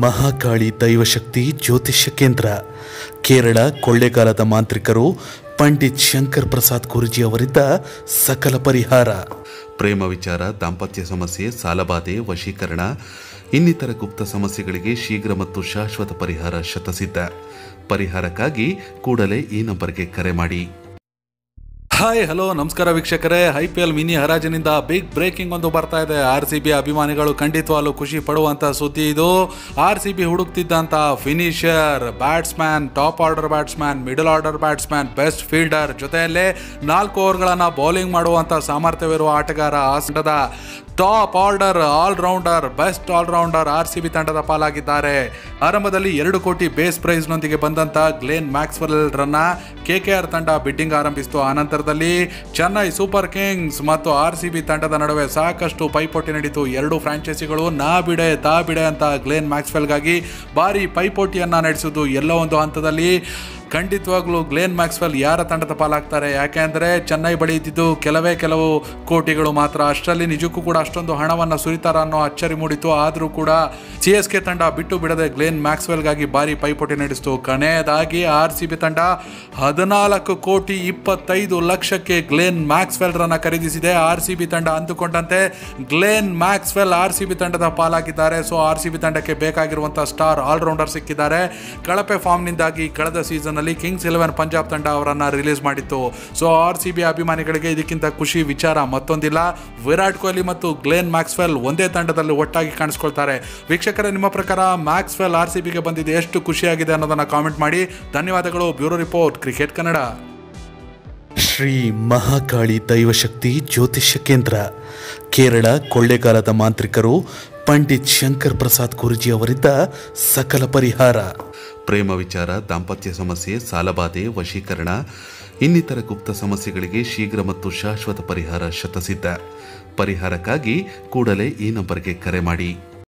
ಮಹಾಕಾಳಿ ದೈವಶಕ್ತಿ ಜ್ಯೋತಿಷ್ಯ ಕೇಂದ್ರ ಕೇರಳ ಕೊಳ್ಳೇಗಾಲದ ಮಾಂತ್ರಿಕರು ಪಂಡಿತ್ ಶಂಕರ್ ಪ್ರಸಾದ್ ಗುರುಜಿ ಅವರಿಂದ ಸಕಲ ಪರಿಹಾರ ಪ್ರೇಮ ವಿಚಾರ ದಾಂಪತ್ಯ ಸಮಸ್ಯೆ ಸಾಲಬಾಧೆ ವಶೀಕರಣ ಇನ್ನಿತರ ಗುಪ್ತ ಸಮಸ್ಯೆಗಳಿಗೆ ಶೀಘ್ರ ಮತ್ತು ಶಾಶ್ವತ ಪರಿಹಾರ ಶತಸಿದ್ಧ ಪರಿಹಾರಕ್ಕಾಗಿ ಕೂಡಲೇ ಈ ನಂಬರ್ಗೆ ಕರೆ ಮಾಡಿ ಹಾಯ್ ಹಲೋ ನಮಸ್ಕಾರ ವೀಕ್ಷಕರೇ ಐ ಪಿ ಎಲ್ ಮಿನಿ ಹರಾಜಿನಿಂದ ಬಿಗ್ ಬ್ರೇಕಿಂಗ್ ಒಂದು ಬರ್ತಾ ಇದೆ ಆರ್ ಸಿ ಬಿ ಅಭಿಮಾನಿಗಳು ಖಂಡಿತವಾಗ್ಲೂ ಖುಷಿ ಪಡುವಂತ ಸುದ್ದಿ ಇದು ಆರ್ ಸಿ ಬಿ ಹುಡುಕ್ತಿದ್ದಂತ finisher batsman top order batsman middle order batsman best fielder ಜೊತೆಯಲ್ಲೇ ನಾಲ್ಕು ಓವರ್ಗಳನ್ನು ಬೌಲಿಂಗ್ ಮಾಡುವಂತ ಸಾಮರ್ಥ್ಯವಿರುವ ಆಟಗಾರ ಆ ತಂಡದ top order allrounder best allrounder R C B ತಂಡದ ಪಾಲಾಗಿದ್ದಾರೆ ಆರಂಭದಲ್ಲಿ ಎರಡು ಕೋಟಿ ಬೇಸ್ ಪ್ರೈಸ್ನೊಂದಿಗೆ ಬಂದಂತ ಗ್ಲೇನ್ ಮ್ಯಾಕ್ಸ್ವೆಲ್ ರನ್ನ ಕೆ ಕೆ ಆರ್ ತಂಡ ಬಿಡ್ಡಿಂಗ್ ಆರಂಭಿಸಿತು ಆನಂತರದಲ್ಲಿ ಚೆನ್ನೈ ಸೂಪರ್ ಕಿಂಗ್ಸ್ ಮತ್ತು ಆರ್ ಸಿ ಬಿ ತಂಡದ ನಡುವೆ ಸಾಕಷ್ಟು ಪೈಪೋಟಿ ನಡೀತು ಎರಡು ಫ್ರಾಂಚೈಸಿಗಳು ನಾ ಬಿಡೆ ತಾ ಬಿಡೆ ಅಂತ ಗ್ಲೇನ್ ಮ್ಯಾಕ್ಸ್ವೆಲ್ಗಾಗಿ ಭಾರಿ ಪೈಪೋಟಿಯನ್ನ ನಡೆಸಿದ್ದು ಎಲ್ಲೋ ಒಂದು ಹಂತದಲ್ಲಿ ಖಂಡಿತವಾಗ್ಲೂ ಗ್ಲೇನ್ ಮ್ಯಾಕ್ಸ್ವೆಲ್ ಯಾರ ತಂಡದ ಪಾಲಾಗ್ತಾರೆ ಯಾಕೆಂದ್ರೆ ಚೆನ್ನೈ ಬಳಿ ಇದ್ದಿದ್ದು ಕೆಲವೇ ಕೆಲವು ಕೋಟಿಗಳು ಮಾತ್ರ ಅಷ್ಟರಲ್ಲಿ ನಿಜಕ್ಕೂ ಕೂಡ ಅಷ್ಟೊಂದು ಹಣವನ್ನು ಸುರಿತಾರ ಅನ್ನೋ ಅಚ್ಚರಿ ಮೂಡಿತು ಆದರೂ ಕೂಡ ಸಿ ಎಸ್ ಕೆ ತಂಡ ಬಿಟ್ಟು ಬಿಡದೆ ಗ್ಲೇನ್ ಮ್ಯಾಕ್ಸ್ವೆಲ್ಗಾಗಿ ಭಾರಿ ಪೈಪೋಟಿ ನಡೆಸಿತು ಕೊನೆಯದಾಗಿ ಆರ್ ಸಿ ಬಿ ತಂಡ ಹದಿನಾಲ್ಕು ಕೋಟಿ ಇಪ್ಪತ್ತೈದು ಲಕ್ಷಕ್ಕೆ ಗ್ಲೇನ್ ಮ್ಯಾಕ್ಸ್ವೆಲ್ ರನ್ನ ಖರೀದಿಸಿದೆ ಆರ್ ಸಿ ಬಿ ತಂಡ ಅಂದುಕೊಂಡಂತೆ Glenn Maxwell R C B ತಂಡದ ಪಾಲಾಗಿದ್ದಾರೆ ಸೊ ಆರ್ ಸಿ ಬಿ ತಂಡಕ್ಕೆ ಬೇಕಾಗಿರುವಂತಹ ಸ್ಟಾರ್ ಆಲ್ರೌಂಡರ್ ಸಿಕ್ಕಿದ್ದಾರೆ ಕಳಪೆ ಫಾರ್ಮ್ನಿಂದಾಗಿ ಕಳೆದ ಸೀಸನ್ ಅಲ್ಲಿ ಕಿಂಗ್ಸ್ ಇಲೆವೆನ್ ಪಂಜಾಬ್ ತಂಡ ಅವರನ್ನ ರಿಲೀಸ್ ಮಾಡಿತ್ತು ಸೊ ಆರ್ ಸಿ ಬಿ ಅಭಿಮಾನಿಗಳಿಗೆ ಇದಕ್ಕಿಂತ ಖುಷಿ ವಿಚಾರ ಮತ್ತೊಂದಿಲ್ಲ ವಿರಾಟ್ ಕೊಹ್ಲಿ ಮತ್ತು ಗ್ಲೇನ್ ಮ್ಯಾಕ್ಸ್ವೆಲ್ ಒಂದೇ ತಂಡದಲ್ಲಿ ಒಟ್ಟಾಗಿ ಕಾಣಿಸ್ಕೊಳ್ತಾರೆ ವೀಕ್ಷಕರೇ ನಿಮ್ಮ ಪ್ರಕಾರ ಮ್ಯಾಕ್ಸ್ವೆಲ್ ಆರ್ ಸಿ ಬಿಗೆ ಬಂದಿದ್ದು ಎಷ್ಟು ಖುಷಿಯಾಗಿದೆ ಅನ್ನೋದನ್ನ ಕಾಮೆಂಟ್ ಮಾಡಿ ಧನ್ಯವಾದಗಳು bureau report cricket Kannada Shri Mahakali Daivashakti Jyotishya Kendra Kerala ಕೊಳ್ಳೇಗಾಲದ ಮಾಂತ್ರಿಕರು Pandit Shankar Prasad ಗುರುಜಿ ಅವರಿಂದ ಸಕಲ ಪರಿಹಾರ ಪ್ರೇಮ ವಿಚಾರ ದಾಂಪತ್ಯ ಸಮಸ್ಯೆ ಸಾಲಬಾಧೆ ವಶೀಕರಣ ಇನ್ನಿತರ ಗುಪ್ತ ಸಮಸ್ಯೆಗಳಿಗೆ ಶೀಘ್ರ ಮತ್ತು ಶಾಶ್ವತ ಪರಿಹಾರ ಶತಸಿದ್ಧ ಪರಿಹಾರಕ್ಕಾಗಿ ಕೂಡಲೇ ಈ ನಂಬರ್ಗೆ ಕರೆ ಮಾಡಿ